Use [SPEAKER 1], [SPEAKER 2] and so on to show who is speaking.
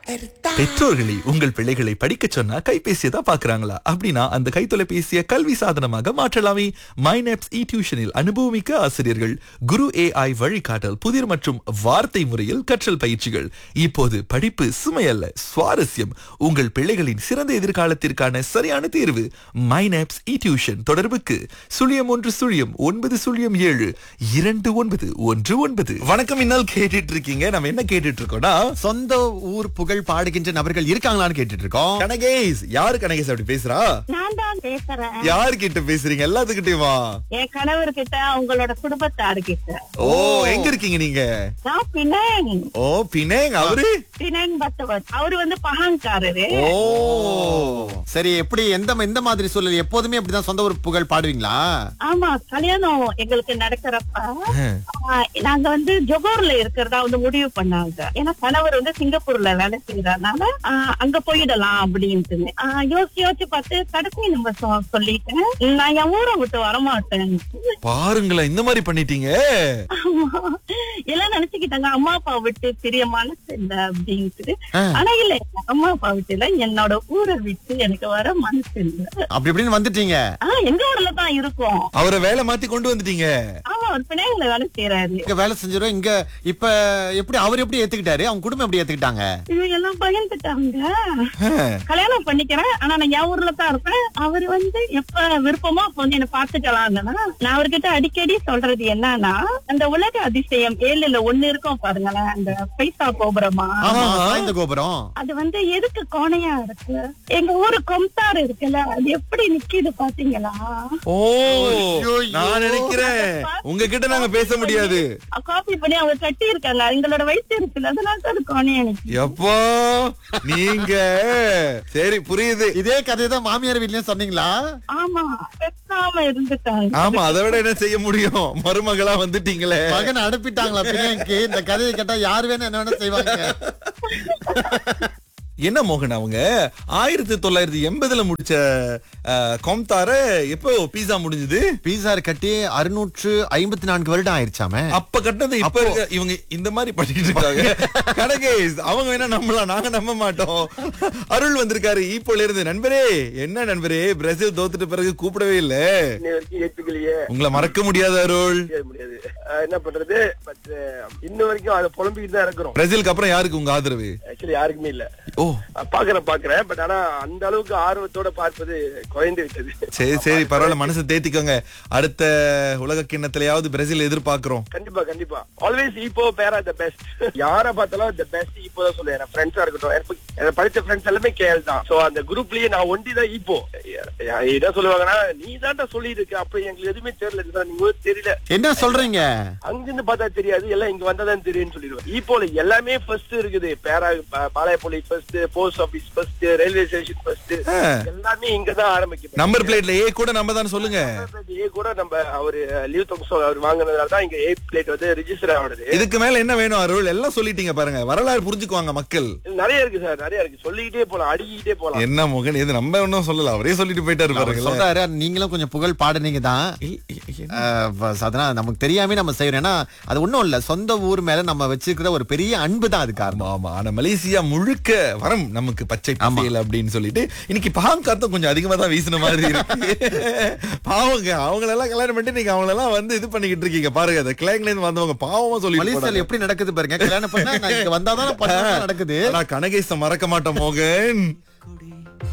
[SPEAKER 1] பெற்றோர்களை உங்கள் பிள்ளைகளை படிக்க சொன்னா கைபேசியை தான் பாக்குறாங்களா அப்படின்னா அந்த கைத்தொலைபேசியை கல்வி சாதனமாக மாற்றலாமே மைனப்ஸ் இ டியூஷனில் அனுபவமிக்க ஆசிரியர்கள் குரு ஏஐ வழிகாட்டல் புதிர் மற்றும் வார்த்தை முறையில் கற்றல் பயிற்சிகள் இப்போது படிப்பு சுமையல்ல சுவாரஸ்யம் உங்கள் பிள்ளைகளின் சிறந்த எதிர்காலத்திற்கான சரியான தேர்வு மைனப்ஸ் இ டியூஷன் தொடர்புக்கு சுழியம் ஒன்று சுழியம் ஒன்பது சுழியம் ஏழு இரண்டு ஒன்பது ஒன்று ஒன்பது வணக்கம் இன்னால் கேட்டுட்டு இருக்கீங்க நம்ம என்ன கேட்டுட்டு இருக்கோம்னா
[SPEAKER 2] சொந்த ஊர் புகழ் பாடுகின்ற நபர்கள் இருக்காங்களான்னு கேட்டுட்டு இருக்கோம்
[SPEAKER 1] கனகேஷ் யாரு கனகேஷ் அப்படி பேசுறா
[SPEAKER 3] நான் தான் பேசுறேன்
[SPEAKER 1] யாரு கிட்ட பேசுறீங்க எல்லாத்துக்கிட்டயுமா
[SPEAKER 3] என் கணவர் கிட்ட உங்களோட குடும்பத்தாரு கிட்ட
[SPEAKER 1] ஓ எங்க இருக்கீங்க நீங்க
[SPEAKER 3] நான் பினங்
[SPEAKER 1] ஓ பினேங் அவரு
[SPEAKER 3] பினங் பத்தவர் அவரு வந்து பகான்காரரு
[SPEAKER 1] ஓ
[SPEAKER 2] சரி எப்படி எந்த எந்த மாதிரி சூழல் எப்போதுமே அப்படிதான் சொந்த ஊர் புகழ் பாடுவீங்களா
[SPEAKER 3] ஆமா கல்யாணம் எங்களுக்கு நடக்கிறப்ப ஆ, நாங்க வந்து ஜொகோர்ல இருக்கிறதா வந்து முடிவு பண்ணாங்க ஏன்னா கணவர் வந்து சிங்கப்பூர்ல வேலை செய்யறதுனால ஆ, அங்க போயிடலாம் அப்படின்ட்டு ஆ, யோசிச்சு யோசிச்சு பார்த்து கடைசி நம்ம சொ- சொல்லிட்டேன் நான் என் ஊரை விட்டு வரமாட்டேன்
[SPEAKER 1] பாருங்களேன் இந்த மாதிரி பண்ணிட்டீங்க
[SPEAKER 3] எல்லாம் நினைச்சுக்கிட்டாங்க அம்மா அப்பா விட்டு பிரிய மனசு இல்ல அப்படின்ட்டு
[SPEAKER 2] ஆ.
[SPEAKER 3] ஆனா இல்ல அம்மா அப்பா விட்டு இல்ல என்னோட ஊரை விட்டு எனக்கு வர மனசு இல்ல
[SPEAKER 2] அப்படி இப்படின்னு வந்துட்டீங்க
[SPEAKER 3] ஆஹ் எங்க ஊர்ல தான் இருக்கோம்
[SPEAKER 1] அவரை வேலை மாத்தி கொண்டு வந்துட்டீங்க
[SPEAKER 3] ஆமா ஒரு பிள்ளைங்களை வேலை செய்யறாரு
[SPEAKER 2] இங்க வேலை செஞ்சிரும் இங்க இப்ப எப்படி அவர் எப்படி ஏத்துக்கிட்டாரு அவங்க குடும்பம் எப்படி ஏத்துக்கிட்டாங்க
[SPEAKER 3] இவங்க எல்லாம் பயந்துட்டாங்க
[SPEAKER 1] ஆஹ்.
[SPEAKER 3] கல்யாணம் பண்ணிக்கிறேன் ஆனா நான் என் ஊர்ல தான் இருப்பேன் அவர் வந்து எப்ப விருப்பமோ அப்ப வந்து என்ன பாத்துக்கலாம்னா நான் அவர்கிட்ட அடிக்கடி சொல்றது என்னன்னா அந்த உலக அதிசயம் ஏழுல ஒண்ணு இருக்கும் பாருங்களேன் அந்த பைசா கோபுரமா
[SPEAKER 2] ஆமா சாய்ந்த கோபுரம்
[SPEAKER 3] அது வந்து எதுக்கு கோணையா இருக்கு எங்க ஊரு கொம்தார் இருக்குல்ல அது எப்படி நிக்கிது பாத்தீங்களா
[SPEAKER 1] ஓ
[SPEAKER 2] ஐயோ.
[SPEAKER 1] நான் நினைக்கிறேன் உங்ககிட்ட நாங்க பேச முடியாது
[SPEAKER 3] காப்பி பண்ணி அவங்க கட்டி இருக்காங்க எங்களோட வயசு இருக்குல்ல அதனால தான் அது கோணையா நிக்குது
[SPEAKER 1] எப்போ நீங்க சரி புரியுது
[SPEAKER 2] இதே கதை தான் மாமியார் வீட்லயும் சொன்னீங்களா
[SPEAKER 3] ஆமா பேசாம இருந்துட்டாங்க
[SPEAKER 1] ஆமா அதை விட என்ன செய்ய முடியும் மருமகளா வந்துட்டீங்களே
[SPEAKER 2] மகனை அனுப்பிட்டாங்களா பிள்ளைக்கு இந்த கதையை கேட்டா யார் வேணும் என்ன வேணும் செய்வாங்க
[SPEAKER 1] என்ன மோகன் அவங்க ஆயிரத்தி தொள்ளாயிரத்தி எண்பதுல முடிச்ச அஹ், கொம்தார எப்போ பீஸா முடிஞ்சது
[SPEAKER 2] பீஸா கட்டி அறுநூற்று ஐம்பத்தி நான்கு வருடம் ஆயிருச்சாமே
[SPEAKER 1] அப்ப கட்டது இப்ப இருக்க இவங்க இந்த மாதிரி பண்ணிட்டு இருக்காங்க கனகேஷ் அவங்க வேணா நம்பலாம் நாங்க நம்ப மாட்டோம் அருள் வந்திருக்காரு ஈப்போல இருந்து நண்பரே என்ன நண்பரே பிரேசில் தோத்துட்ட பிறகு கூப்பிடவே இல்ல
[SPEAKER 4] இன்னை வரைக்கும் ஏத்துக்கலையே
[SPEAKER 1] உங்களை மறக்க முடியாது அருள்
[SPEAKER 4] முடியாது, முடியாது அஹ் என்ன பண்றது பட் இன்ன வரைக்கும் அதை புலம்பிக்கிட்டு தான் இருக்கிறோம்
[SPEAKER 1] பிரேசிலுக்கு அப்புறம் யாருக்கு உங்க ஆதரவு
[SPEAKER 4] ஆக்சுவலி யாருக்குமே இல்ல
[SPEAKER 1] ஓ
[SPEAKER 4] அஹ் பாக்குறேன் பாக்குறேன் பட் ஆனா அந்த அளவுக்கு ஆர்வத்தோட பார்ப்பது குறைந்து விட்டது
[SPEAKER 1] சரி சரி பரவாயில்ல மனசை தேத்திக்கோங்க அடுத்த உலக கிண்ணத்திலயாவது பிரேசில் எதிர்பார்க்கிறோம்
[SPEAKER 4] கண்டிப்பா கண்டிப்பா ஆல்வேஸ் இப்போ பேரா த பெஸ்ட் யார பார்த்தாலும் த பெஸ்ட் இப்போ தான் சொல்லுவேன் என் ஃப்ரெண்ட்ஸா இருக்கட்டும் எனக்கு எனக்கு படிச்ச ஃப்ரெண்ட்ஸ் எல்லாமே கேஎல் தான் சோ அந்த குரூப்லயே நான் ஒண்டி தான் இப்போ என்ன சொல்லுவாங்கன்னா நீ தான்டா சொல்லி இருக்க அப்ப எங்களுக்கு எதுவுமே தெரியல இதுதான் நீங்க தெரியல
[SPEAKER 2] என்ன சொல்றீங்க
[SPEAKER 4] அங்கிருந்து பார்த்தா தெரியாது எல்லாம் இங்க வந்தாதான் தெரியும்னு சொல்லிடுவேன் ஈப்போல எல்லாமே ஃபர்ஸ்ட் இருக்குது பேரா ப- Palayappalli first post office first railway station first
[SPEAKER 1] ஆ.
[SPEAKER 4] எல்லாமே இங்க தான் ஆரம்பிக்கும்
[SPEAKER 1] நம்பர் பிளேட்ல ஏ கூட நம்ம தான் சொல்லுங்க
[SPEAKER 4] ஏ கூட நம்ம அவரு லீவ் தொகுசோ அவர் வாங்குனதால தான் இங்க ஏ பிளேட் வந்து ரிஜிஸ்டர் ஆகுது
[SPEAKER 1] இதுக்கு மேல என்ன வேணும் அருள் எல்லாம் சொல்லிட்டீங்க பாருங்க வரலாறு புரிஞ்சுக்குவாங்க மக்கள்
[SPEAKER 4] நிறைய இருக்கு சார் நிறைய இருக்கு சொல்லிக்கிட்டே போலாம் அடிக்கிட்டே போலாம்
[SPEAKER 1] என்ன முகன் இது நம்ம ஒன்னும் சொல்லல அவரே சொல்லிட்டு போயிட்டாரு
[SPEAKER 2] அவர்
[SPEAKER 1] பாருங்க
[SPEAKER 2] சொல்றாரு நீங்களும் கொஞ்சம் புகழ் பாடுனீங்க தான் அஹ், ப- அதனால நமக்கு தெரியாம நம்ம செய்யறோம் ஏன்னா அது ஒண்ணும் இல்ல சொந்த ஊர் மேல நம்ம வச்சிருக்கிற ஒரு பெரிய அன்பு தான் அது காரணம்
[SPEAKER 1] ஆமா ஆமா ஆனா மலேசியா முழுக்க வரம் நமக்கு பச்சை பசையில் அப்படின்னு சொல்லிட்டு இன்னைக்கு பாவம் காத்தம் கொஞ்சம் அதிகமா தான் வீசின மாதிரி இருக்கு பாவங்க அவங்களெல்லாம் கல்யாணம் பண்ணிட்டு நீங்க அவங்களெல்லாம் வந்து இது பண்ணிக்கிட்டு இருக்கீங்க பாருங்க அந்த கிளைங்ல இருந்து வந்தவங்க பாவமா சொல்லிட்டு
[SPEAKER 2] மலேசியால
[SPEAKER 1] போறாங்க.
[SPEAKER 2] எப்படி நடக்குது பாருங்க கல்யாணம் பண்ணா நான் இங்க வந்தாதான் பத்து வருஷம் நடக்குது
[SPEAKER 1] ஆனா கனகேச மறக்க மாட்டோம் மோகன்